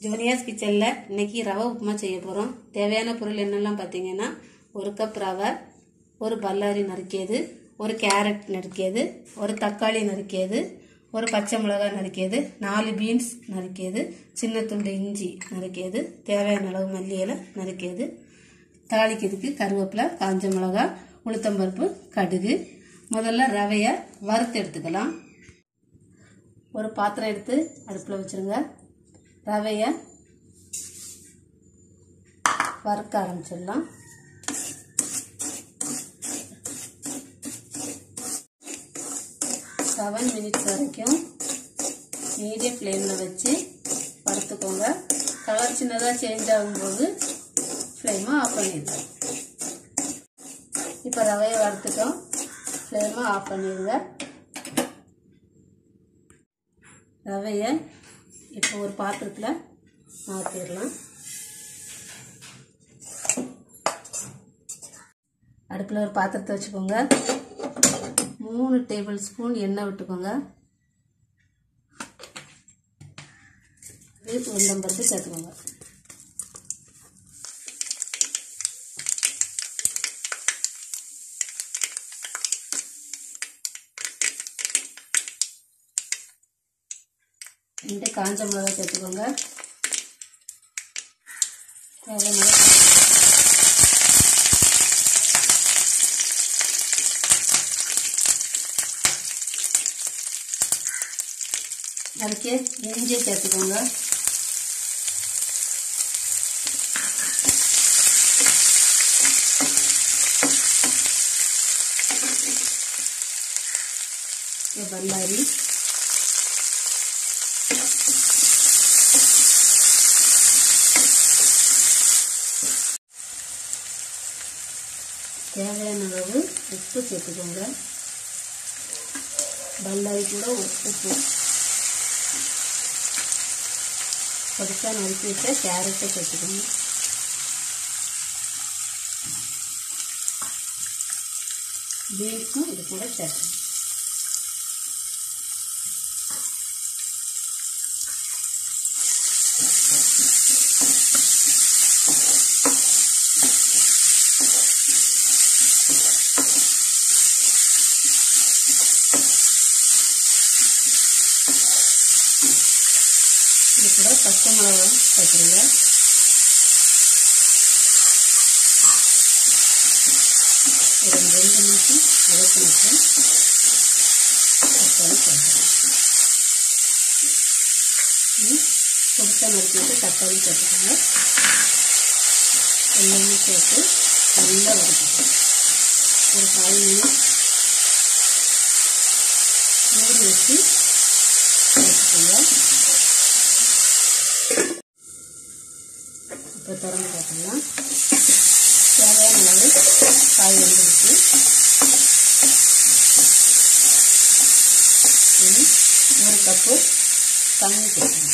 juniors கிச்சனில் இன்னைக்கு ரவை உப்புமா செய்ய போகிறோம் தேவையான பொருள் என்னெல்லாம் பார்த்தீங்கன்னா ஒரு கப் ரவை ஒரு பல்லாரி நறுக்கியது ஒரு கேரட் நறுக்கியது ஒரு தக்காளி நறுக்கியது ஒரு பச்சை மிளகாய் நறுக்கியது நாலு பீன்ஸ் நறுக்கியது சின்ன துண்டு இஞ்சி நறுக்கியது தேவையான அளவு மல்லி இலை நறுக்கியது தாளிக்கிறதுக்கு கருவேப்பிலை காஞ்ச மிளகாய் உளுத்தம்பருப்பு கடுகு முதல்ல ரவையை வறுத்து எடுத்துக்கலாம் ஒரு பாத்திரம் எடுத்து அடுப்பில் வச்சுருங்க ரவையை வறுக்க ஆரம்பிச்சிடலாம் செவன் மினிட்ஸ் வரைக்கும் மீடியம் ஃப்ளேமில் வச்சு வறுத்துக்கோங்க கலர் சின்னதாக சேஞ்ச் ஆகும்போது ஃப்ளேமை ஆஃப் பண்ணிடுங்க இப்போ ரவையை வறுத்துட்டோம் ஃப்ளேமை ஆஃப் பண்ணிடுங்க ரவையை இப்போ ஒரு பாத்திரத்தில் மாற்றிடலாம் அடுப்பில் ஒரு பாத்திரத்தை வச்சுக்கோங்க மூணு டேபிள் ஸ்பூன் எண்ணெய் விட்டுக்கோங்க உளுந்தம்பருப்பு சேர்த்துக்கோங்க ரெண்டு காஞ்ச மிளகாய் சேர்த்துக்கோங்க தேவையான அதுக்கு இஞ்சியை சேர்த்துக்கோங்க பல்லாரி தேவையான அளவு உப்பு சேர்த்துக்கோங்க பல்லாரி கூட உப்பு பொடிசாக நறுக்கி வச்ச கேரட்டை சேர்த்துக்கோங்க பீன்ஸும் இது கூட சேர்க்கணும் இது கூட பச்சை மிளகாய் சேர்த்துருங்க ஒரு ரெண்டு நிமிஷம் வதக்கினப்போ தக்காளி சேர்த்துக்கலாம் பொடிச்சா நறுக்கி வச்சு தக்காளி சேர்த்துக்கோங்க எல்லாமே சேர்த்து நல்லா வதக்கிக்கலாம் ஒரு ஃபைவ் மினிட்ஸ் மூடி வச்சு வச்சுக்கோங்க இப்போ திறந்து பார்த்துக்கலாம் தேவையான அளவு காய் வந்துருச்சு இனி ஒரு கப்பு தண்ணி சேர்க்கணும்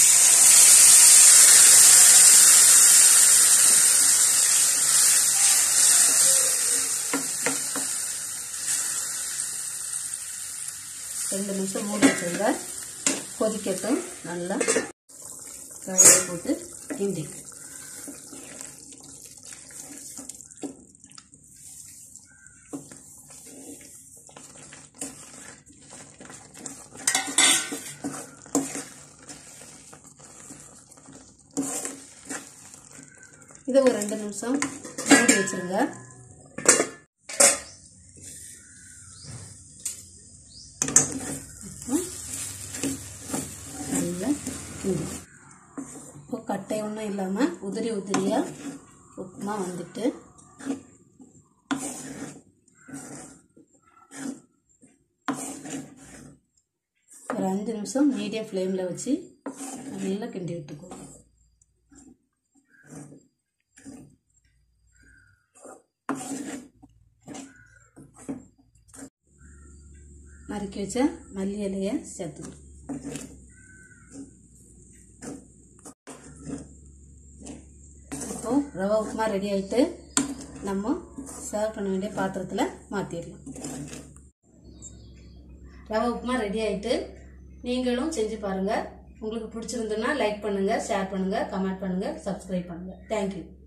ரெண்டு நிமிஷம் மூடி வச்சுருங்க கொதிக்கட்டும் நல்லா ரவையை போட்டு கிண்டிக்கு இதை ஒரு ரெண்டு நிமிஷம் மூடி வச்சுருங்க நல்லா கிண்டி இப்போ கட்டை ஒன்றும் இல்லாமல் உதிரி உதிரியாக உப்புமா வந்துட்டு ஒரு அஞ்சு நிமிஷம் மீடியம் ஃப்ளேமில் வச்சு நல்லா கிண்டி விட்டுக்கோங்க நறுக்கி வச்ச மல்லி இலையை சேர்த்துக்கணும் இப்போ ரவை உப்புமா ரெடி ஆகிட்டு நம்ம சர்வ் பண்ண வேண்டிய பாத்திரத்தில் மாற்றிடலாம் ரவை உப்புமா ரெடி ஆகிட்டு நீங்களும் செஞ்சு பாருங்கள் உங்களுக்கு பிடிச்சிருந்துன்னா லைக் பண்ணுங்கள் ஷேர் பண்ணுங்கள் கமெண்ட் பண்ணுங்கள் சப்ஸ்கிரைப் பண்ணுங்கள் தேங்க்யூ